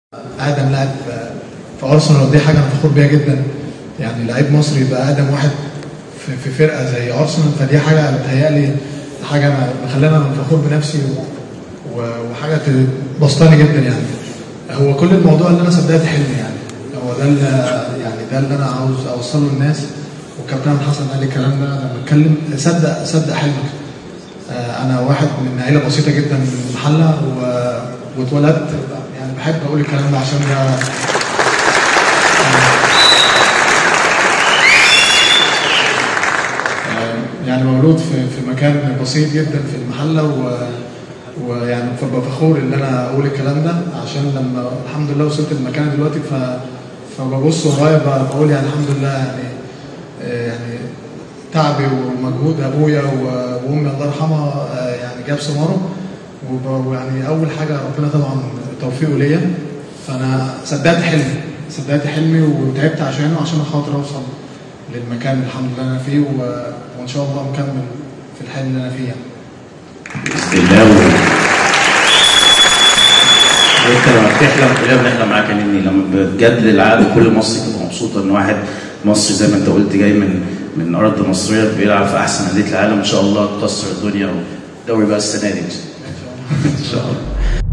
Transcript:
اقدم لاعب في ارسنال ودي حاجه انا فخور بيها جدا يعني لعيب مصري يبقى اقدم واحد في, في فرقه زي ارسنال فدي حاجه بتهيألي حاجه انا مخلينا انا فخور بنفسي و... و... وحاجه تبسطني جدا يعني هو كل الموضوع اللي انا صدقت حلمي يعني هو ده اللي يعني ده اللي انا عاوز اوصله للناس وكابتن حسن قال لي الكلام ده لما اتكلم صدق صدق حلمك آه، انا واحد من عيله بسيطه جدا من المحله و... واتولدت يعني بحب اقول الكلام ده عشان ده آه، يعني مولود في في مكان بسيط جدا في المحله و ويعني ببقى فخور ان انا اقول الكلام ده عشان لما الحمد لله وصلت لمكاني دلوقتي ف فببص ورايا ب- بقول يعني الحمد لله يعني آه، يعني تعبي ومجهود ابويا و- وامي الله يرحمها آه، يعني جاب ثماره وب- ويعني اول حاجه ربنا طبعا توفيقه ليا فانا صدقت حلمي صدقت حلمي وتعبت عشانه عشان خاطر اوصل للمكان الحمد لله انا فيه و- وان شاء الله مكمل في الحلم اللي انا فيه يعني. باذن الله و... وانت لما بتحلم كلنا بنحلم معاك يا نني لما بجد العقل كل مصري تبقى مبسوطه ان واحد مصري زي ما انت قلت جاي من من ارض مصريه بيلعب في احسن انديه العالم ان شاء الله تكسر الدنيا ودوري بقى السنه دي ان شاء الله